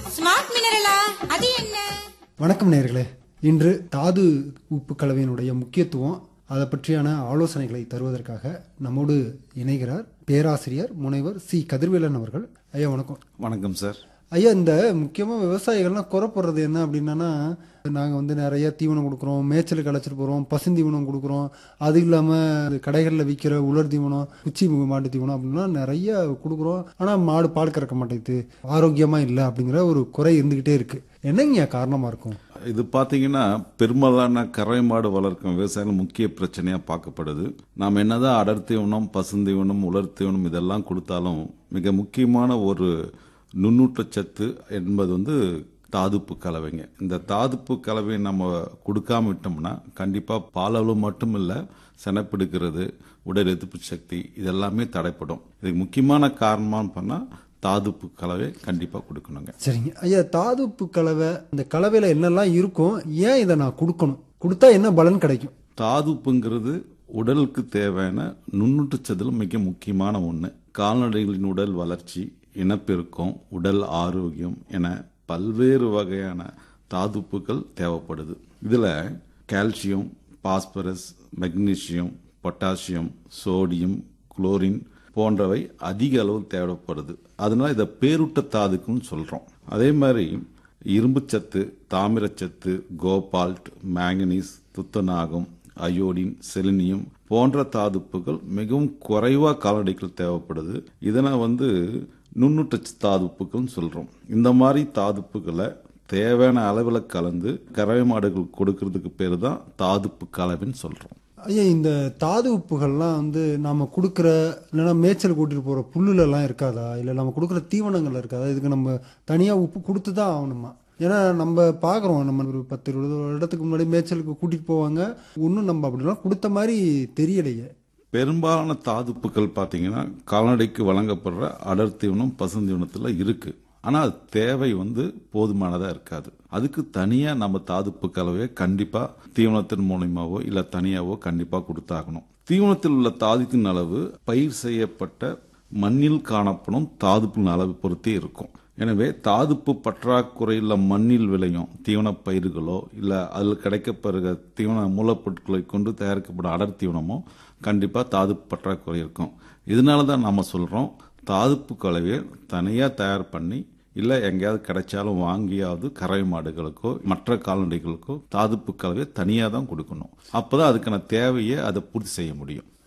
smart மினரலா அது என்ன வணக்கம் நேர்களே இன்று தாது உப்பு கலவையினுடைய முக்கியத்துவம் அதை பற்றியான ஆலோசனைகளை தருவதற்காக நம்மோடு இணைகிறார் பேராசிரியர் முனைவர் சி கதிர்வேலன் அவர்கள் ஐயா வணக்கம் வணக்கம் சார் ஐயா இந்த முக்கியமாக விவசாயிகள்லாம் குறைப்படுறது என்ன அப்படின்னா நாங்கள் வந்து நிறைய தீவனம் கொடுக்குறோம் மேய்ச்சலுக்கு அழைச்சிட்டு போகிறோம் பசுந்தீவனம் கொடுக்குறோம் அது இல்லாமல் கடைகளில் விற்கிற உலர் தீவனம் குச்சி மாட்டு தீவனம் அப்படின்னா நிறைய கொடுக்குறோம் ஆனால் மாடு பால் கறக்க மாட்டேங்குது ஆரோக்கியமாக இல்லை அப்படிங்கிற ஒரு குறை இருந்துக்கிட்டே இருக்குது என்னங்கய்யா காரணமாக இருக்கும் இது பார்த்தீங்கன்னா பெரும்பாலான கறவை மாடு வளர்க்கும் விவசாயிகள் முக்கிய பிரச்சனையாக பார்க்கப்படுது நாம் என்னதான் அடர் தீவனம் பசுந்தீவனம் உலர் தீவனம் இதெல்லாம் கொடுத்தாலும் மிக முக்கியமான ஒரு நுண்ணூட்டச்சத்து என்பது வந்து தாதுப்பு கலவைங்க இந்த தாதுப்பு கலவையை நம்ம கொடுக்காம விட்டோம்னா கண்டிப்பாக பாலளவு மட்டும் இல்லை செனப்பிடுக்கிறது உடல் எதிர்ப்பு சக்தி இதெல்லாமே தடைப்படும் இதுக்கு முக்கியமான காரணமான்னு பண்ணால் தாதுப்பு கலவை கண்டிப்பாக கொடுக்கணுங்க சரிங்க ஐயா தாதுப்பு கலவை இந்த கலவையில் என்னெல்லாம் இருக்கும் ஏன் இதை நான் கொடுக்கணும் கொடுத்தா என்ன பலன் கிடைக்கும் தாதுப்புங்கிறது உடலுக்கு தேவையான நுண்ணூட்டச்சத்துல மிக முக்கியமான ஒன்று கால்நடைகளின் உடல் வளர்ச்சி இனப்பெருக்கம் உடல் ஆரோக்கியம் என பல்வேறு வகையான தாதுப்புகள் தேவைப்படுது இதில் calcium phosphorus magnesium potassium sodium chlorine போன்றவை அதிக அளவு தேவைப்படுது அதனால இதை பேருட்ட தாதுக்குன்னு சொல்கிறோம் அதே மாதிரி இரும்புச்சத்து தாமிரச்சத்து கோபால்ட் மேங்கனீஸ் துத்தநாகம் அயோடின் செலினியம் போன்ற தாதுப்புகள் மிகவும் குறைவா கால்நடைகள் தேவைப்படுது இதனை வந்து நுண்ணூட்ட தாதுப்புகள்னு சொல்றோம் இந்த மாதிரி தாதுப்புகளை தேவையான அளவில் கலந்து கறவை மாடுகள் கொடுக்கறதுக்கு பேர் தான் தாதுப்பு கலவைன்னு சொல்றோம் ஐயா இந்த தாது உப்புகள்லாம் வந்து நாம கொடுக்குற இல்லைன்னா மேய்ச்சல் கூட்டிட்டு போற புல்லுலலாம் இருக்காதா இல்லை நம்ம கொடுக்குற தீவனங்கள்ல இருக்காதா இதுக்கு நம்ம தனியா உப்பு கொடுத்து தான் ஆகணுமா ஏன்னா நம்ம பார்க்குறோம் நம்ம ஒரு பத்து இருபது இடத்துக்கு முன்னாடி மேய்ச்சலுக்கு கூட்டிட்டு போவாங்க இன்னும் நம்ம அப்படிலாம் கொடுத்த மாதிரி தெரியலையே பெரும்பாலான தாதுப்புகள் பார்த்தீங்கன்னா கால்நடைக்கு வழங்கப்படுற அடர் தீவனம் பசுந்தீவனத்தில் இருக்கு ஆனால் அது தேவை வந்து போதுமானதாக இருக்காது அதுக்கு தனியாக நம்ம தாதுப்பு கலவையை கண்டிப்பாக தீவனத்தின் மூலியமாவோ இல்லை தனியாவோ கண்டிப்பாக கொடுத்தாகணும் தீவனத்தில் உள்ள தாதுத்தின் அளவு பயிர் செய்யப்பட்ட மண்ணில் காணப்படும் தாதுப்பின் அளவு பொறுத்தே இருக்கும் எனவே தாதுப்பு பற்றாக்குறையுள்ள மண்ணில் விளையும் தீவன பயிர்களோ இல்லை அதில் கிடைக்கப்படுகிற தீவன மூலப்பொருட்களை கொண்டு தயாரிக்கப்படும் அடர் தீவனமோ கண்டிப்பாக தாதுப்பு பற்றாக்குறை இருக்கும் இதனால தான் நாம் சொல்கிறோம் தாதுப்பு கலவையை தனியாக தயார் பண்ணி இல்லை எங்கேயாவது கிடைச்சாலும் வாங்கியாவது கறவை மாடுகளுக்கோ மற்ற கால்நடைகளுக்கோ தாதுப்பு கலவையை தனியாக தான் கொடுக்கணும் அப்போ தான் அதுக்கான தேவையை அதை பூர்த்தி செய்ய முடியும்